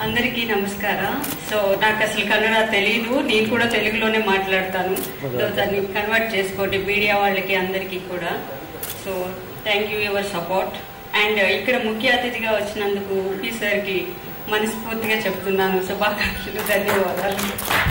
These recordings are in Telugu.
అందరికీ నమస్కారం సో నాకు అసలు కన్నడ తెలియదు నేను కూడా తెలుగులోనే మాట్లాడతాను సో దాన్ని కన్వర్ట్ చేసుకోండి మీడియా వాళ్ళకి అందరికీ కూడా so thank you your support and ఇక్కడ ముఖ్య అతిథిగా వచ్చినందుకు ఉపి సార్కి మనస్ఫూర్తిగా చెప్తున్నాను శుభాకాంక్షలు ధన్యవాదాలు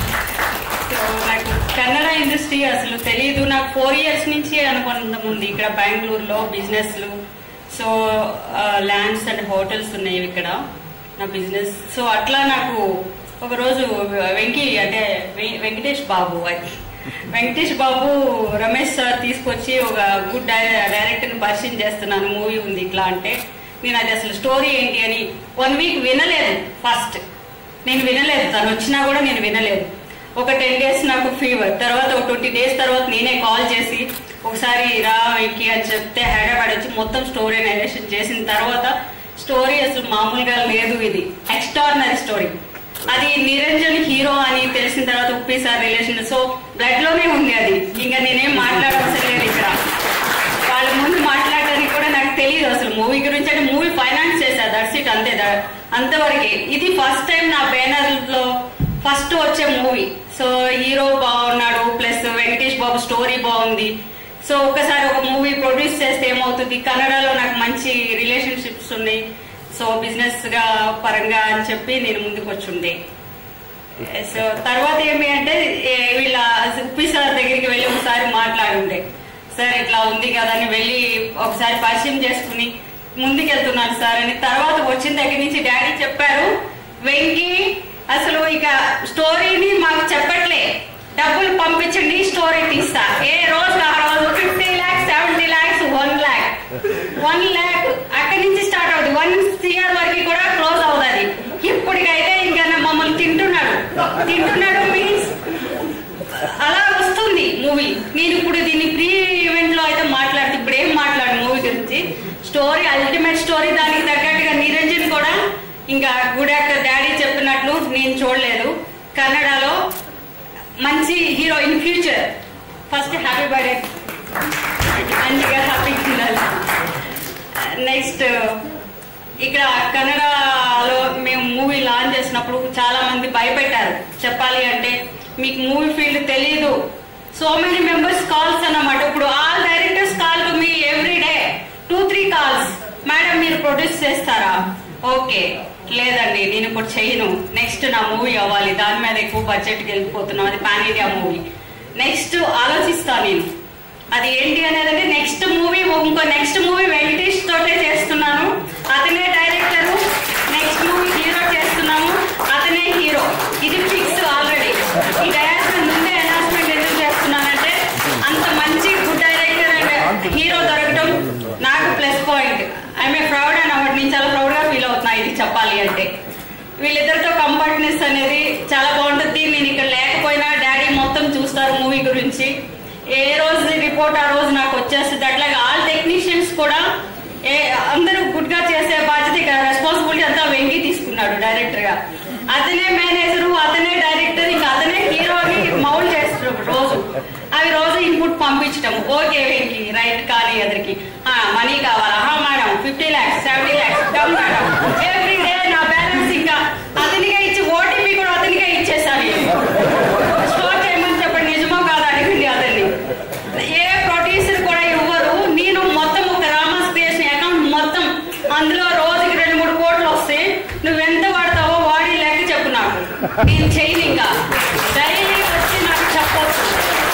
సో నాకు కన్నడ ఇండస్ట్రీ అసలు తెలియదు నాకు ఫోర్ ఇయర్స్ నుంచి అనుబంధం ఉంది ఇక్కడ బెంగళూరులో బిజినెస్లు సో ల్యాండ్స్ అండ్ హోటల్స్ ఉన్నాయి ఇక్కడ నా బిజినెస్ సో అట్లా నాకు ఒక రోజు వెంకీ అంటే వె- వెంకటేష్ బాబు అది వెంకటేష్ బాబు రమేష్ సార్ తీసుకొచ్చి ఒక గుడ్ డైరెక్టర్ పరిచయం చేస్తున్నాను మూవీ ఉంది ఇట్లా అంటే నేను అది అసలు స్టోరీ ఏంటి అని వన్ వీక్ వినలేదు ఫస్ట్ నేను వినలేదు తను వచ్చినా కూడా నేను వినలేదు ఒక టెన్ డేస్ నాకు ఫీవర్ తర్వాత ఒక ట్వంటీ డేస్ తర్వాత నేనే కాల్ చేసి ఒకసారి రా వెక్కి అని చెప్తే హైదరాబాద్ వచ్చి మొత్తం స్టోరీ నరేషన్ చేసిన తర్వాత స్టోరీ అసలు మామూలుగా లేదు ఇది ఎక్స్ట్రాడినరీ స్టోరీ అది నిరంజన్ హీరో అని తెలిసిన తర్వాత Uppi sir relation so blood లోనే ఉంది అది ఇంకా నేనేం మాట్లాడవలసిన లేదు ఇక్కడ వాళ్ళ ముందు మాట్లాడడానికి కూడా నాకు తెలియదు అసలు మూవీ గురించి అంటే మూవీ ఫైనాన్స్ చేశా దట్స్ ఇట్ అంతే దా- అంతవరకే ఇది ఫస్ట్ టైం నా బ్యానర్ లో ఫస్ట్ వచ్చే మూవీ సో హీరో బాగున్నాడు ప్లస్ వెంకటేష్ బాబు స్టోరీ బాగుంది సో ఒక్కసారి ఒక మూవీ ప్రొడ్యూస్ చేస్తే ఏమవుతుంది కన్నడలో నాకు మంచి రిలేషన్షిప్స్ ఉన్నాయి సో బిజినెస్ గా పరంగా అని చెప్పి నేను ముందుకు వచ్చుండే సో తర్వాత ఏమి అంటే ఏ, వీళ్ళ ఉప్పి సార్ దగ్గరికి వెళ్ళి ఒకసారి మాట్లాడుండే సార్ ఇట్లా ఉంది కదా అని వెళ్ళి ఒకసారి పరిచయం చేసుకుని ముందుకెళ్తున్నాను సార్ అని తర్వాత వచ్చిన దగ్గర నుంచి డాడీ చెప్పారు వెంకి అసలు ఇక స్టోరీని మాకు చెప్పట్లే డబ్బులు పంపించండి స్టోరీ తీస్తా ఏ రోజు ఆ రోజు fifty lakhs seventy lakhs one lakh one lakh అక్కడి నుంచి స్టార్ట్ అవుతుంది వన్ సిఆర్ వరకు కూడా క్లోజ్ అవుతుంది ఇప్పటికైతే ఇంకా నా మమ్మల్ని తింటున్నాడు తింటున్నాడు మీన్స్ అలా వస్తుంది మూవీ నేను ఇప్పుడు దీన్ని ప్రీ ఈవెంట్ లో అయితే మాట్లాడుతూ ఇప్పుడు ఏం మాట్లాడు మూవీ గురించి స్టోరీ అల్టిమేట్ స్టోరీ దానికి తగ్గట్టుగా నిరంజన్ కూడా ఇంకా గుడ్ యాక్టర్ డాడీ చెప్పినట్లు నేను చూడలేదు కన్నడలో మంచి hero in future first happy birthday మంచిగా హ్యాపీ ఉండాలి నెక్స్ట్ ఇక్కడ కన్నడలో మేము మూవీ లాంచ్ చేసినప్పుడు చాలా మంది భయపెట్టారు చెప్పాలి అంటే మీకు మూవీ ఫీల్డ్ తెలియదు సో మెనీ మెంబర్స్ కాల్స్ అన్నమాట ఇప్పుడు all directors call to me every day two three calls madam మీరు ప్రొడ్యూస్ చేస్తారా ఓకే లేదండి నేను ఇప్పుడు చేయను నెక్స్ట్ నా మూవీ అవ్వాలి దాని మీద ఎక్కువ బడ్జెట్కి వెళ్ళిపోతున్నాం అది పాన్ ఇండియా మూవీ నెక్స్ట్ ఆలోచిస్తా నేను అది ఏంటి అనేది నెక్స్ట్ మూవీ ఇంకో నెక్స్ట్ మూవీ వెంకటేష్ తోటే చేస్తున్నాను అతనే డైరెక్టర్ నెక్స్ట్ మూవీ హీరో చేస్తున్నాము అతనే హీరో ఇది ఫిక్స్ ఆల్రెడీ ఈ డైరెక్టర్ ముందే అనౌన్స్మెంట్ ఎందుకు చేస్తున్నానంటే అంత మంచి గుడ్ డైరెక్టర్ అండ్ హీరో దొరకడం నాకు plus point I'm proud and అవ్వడం నేను చాలా ప్రౌడ్ గా ఫీల్ అవుతున్నా ఇది చెప్పాలి అంటే వీళ్ళిద్దరితో కంఫర్ట్నెస్ అనేది చాలా బాగుంటుంది నేను ఇక్కడ లేకపోయినా డాడీ మొత్తం చూస్తారు మూవీ గురించి ఏ రోజు రిపోర్ట్ ఆ రోజు నాకు వచ్చేస్తుంది అట్లాగే ఆల్ టెక్నీషియన్స్ కూడా ఏ అందరూ గుడ్ గా చేసే బాధ్యత రెస్పాన్సిబిలిటీ అంతా వెంగి తీసుకున్నాడు డైరెక్టర్ గా అతనే మేనేజర్ అతనే డైరెక్టర్ ఇంకా అతనే హీరోని మౌల్ చేస్తున్నాడు రోజు అవి రోజు ఇన్పుట్ పంపించడం ఓకే వెంకి రైట్ కానీ ఎదురికి మనీ కావాలా హా madam fifty lakhs seventy lakhs డమ్ మేడం ఎవ్రీ డే నా బ్యాలెన్స్ ఇంకా అతనికే ఇచ్చి ఓటీపీ కూడా అతనికే ఇచ్చేసాను స్టోర్ చేయమని చెప్పండి నిజమో కాదు అడగండి అతన్ని ఏ ప్రొడ్యూసర్ కూడా ఇవ్వరు నేను మొత్తం ఒక రామస్ క్రియేషన్ అకౌంట్ మొత్తం అందులో రోజుకి రెండు మూడు కోట్లు వస్తాయి నువ్వు ఎంత వాడతావో వాడి లెక్క చెప్పు నాకు నేను చేయను ఇంకా డైలీ వచ్చి నాకు చెప్పొచ్చు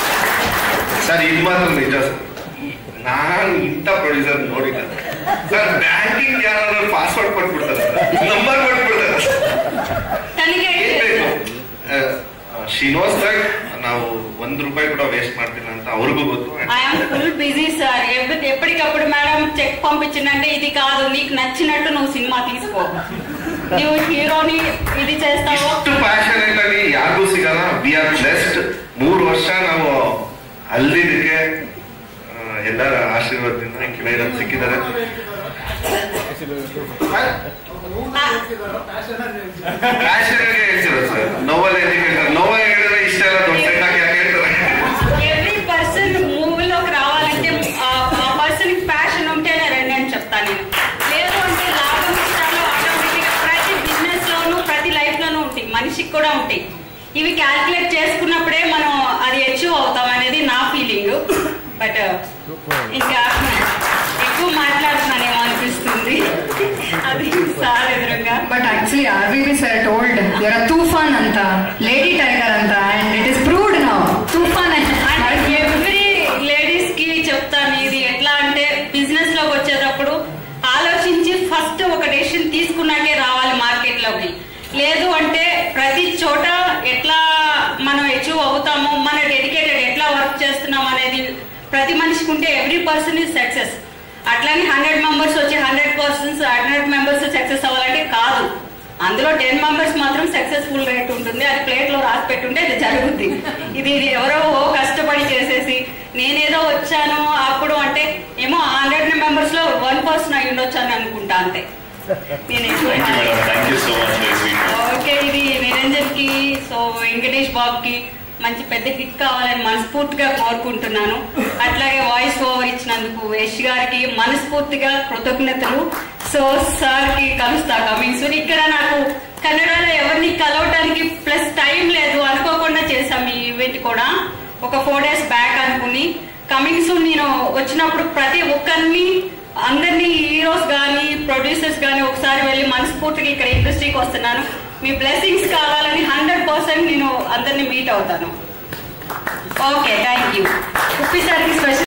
ಸರ್ ಇದು ಮಾತ್ರ ನಿಜ ಸರ್ ನಾನು ಇಂಥ ಪ್ರೊಡ್ಯೂಸರ್ ನೋಡಿಲ್ಲ ಸರ್ ಬ್ಯಾಂಕಿಂಗ್ ಯಾರು ಪಾಸ್ವರ್ಡ್ ಕೊಟ್ಬಿಡ್ತಾರೆ ನಂಬರ್ ಕೊಟ್ಬಿಡ್ತಾರೆ ತನಗೆ ಏನ್ ಬೇಕು ಶ್ರೀನಿವಾಸ್ ದಟ್ ನಾವು ಒಂದ್ ರೂಪಾಯಿ ಕೂಡ ವೇಸ್ಟ್ ಮಾಡ್ತಿಲ್ಲ ಅಂತ ಅವ್ರಿಗೂ ಗೊತ್ತು ఐఎమ్ ఫుల్ బిజీ సార్ ఎప్పటికప్పుడు మేడం చెక్ పంపించిందంటే ఇది కాదు నీకు నచ్చినట్టు నువ్వు సినిమా తీసుకో నువ్వు హీరోని ఇది చేస్తావో ಇಷ್ಟು ಪ್ಯಾಷನೇಟ್ ಆಗಿ ಯಾರಿಗೂ ಸಿಗಲ್ಲ ವಿ ಆರ್ ಬ್ಲೆಸ್ಡ್ ಮೂರು ವರ್ಷ ನಾವು ಅಲ್ಲಿದ್ದಕ್ಕೆ ಆ, ಎಲ್ಲರ ಆಶೀರ್ವಾದದಿಂದ ಕಿಲೈರಲ್ಲಿ ಸಿಕ್ಕಿದ್ದಾರೆ ಪ್ಯಾಷನ್ ಆಗಿ ಹೇಳ್ತಿರೋದು ಸರ್ ನೋವಲ್ ಎಜುಕೇಟರ್ ನೋವಲ್ ಹೇಳಿದ್ರೆ ಇಷ್ಟೆಲ್ಲ ದೊಡ್ಡ ಸೆಟ್ ಆಗಿ ಯಾಕೆ ಹೇಳ್ತಾರೆ ఎవ్రీ పర్సన్ మూవీలోకి రావాలంటే ఆ పర్సన్ కి ప్యాషన్ ఉంటేనే రండి అని చెప్తాను నేను లేదు అంటే లాభం ఇష్టాలు ఆటోమేటిక్ ప్రతి బిజినెస్ లోను ప్రతి మనిషికి కూడా ఉంటాయి ఇవి క్యాల్కులేట్ చేసుకున్నప్పుడే మనం అది అచీవ్ అవుతాం అనేది నా ఫీలింగ్ బట్ ఇంకా ఎక్కువ మాట్లాడుతున్నానేమో అనిపిస్తుంది అది సార్ ఎదురుగా But actually, RVB sir told you're a Tufan anta, lady tiger anta, and it is proved now. Tufan and అంటే ఎవ్రీ లేడీస్ కి చెప్తాను ఇది ఎట్లా అంటే బిజినెస్ లోకి వచ్చేటప్పుడు ఆలోచించి ఫస్ట్ ఒక డెసిషన్ తీసుకున్నాకే రావాలి మార్కెట్ లోకి లేదు అంటే ప్రతి చోట ఎట్లా మనం అచీవ్ అవుతాము మన డెడికేటెడ్ ఎట్లా వర్క్ చేస్తున్నాం అనేది ప్రతి మనిషికి ఉంటే ఎవ్రీ పర్సన్ ఇస్ సక్సెస్ అట్లానే హండ్రెడ్ మెంబర్స్ వచ్చి hundred persons hundred members success అవ్వాలంటే కాదు అందులో టెన్ మెంబర్స్ మాత్రం సక్సెస్ఫుల్ రేట్ ఉంటుంది అది ప్లేట్ లో రాసి పెట్టుంటే అది జరుగుద్ది ఇది ఇది ఎవరో ఓ కష్టపడి చేసేసి నేనేదో వచ్చాను అప్పుడు అంటే ఏమో హండ్రెడ్ మెంబర్స్ లో వన్ పర్సన్ అయి ఉండొచ్చు అని అనుకుంటా అంతే నేను ఎక్కువ thank you madam thank you so much very sweet okay ఇది నిరంజన్ కి సో వెంకటేష్ బాబు కి మంచి పెద్ద హిట్ కావాలని మనస్ఫూర్తిగా కోరుకుంటున్నాను అట్లాగే వాయిస్ ఓవర్ ఇచ్చినందుకు యష్ గారికి మనస్ఫూర్తిగా కృతజ్ఞతలు సో సార్ కి కలుస్తా కమింగ్ సూన్ ఇక్కడ నాకు కన్నడలో ఎవరిని కలవటానికి ప్లస్ టైం లేదు అనుకోకుండా చేశాం ఈ ఈవెంట్ కూడా ఒక ఫోర్ డేస్ బ్యాక్ అనుకుని కమింగ్ సూన్ నేను వచ్చినప్పుడు ప్రతి ఒక్కరిని అందరినీ హీరోస్ కానీ ప్రొడ్యూసర్స్ కానీ ఒకసారి వెళ్ళి మనస్ఫూర్తిగా ఇక్కడ ఇండస్ట్రీకి వస్తున్నాను మీ బ్లెస్సింగ్స్ కావాలని హండ్రెడ్ పర్సెంట్ నేను అందరినీ మీట్ అవుతాను ఓకే థ్యాంక్ యూ ఉప్పి సార్కి స్పెషల్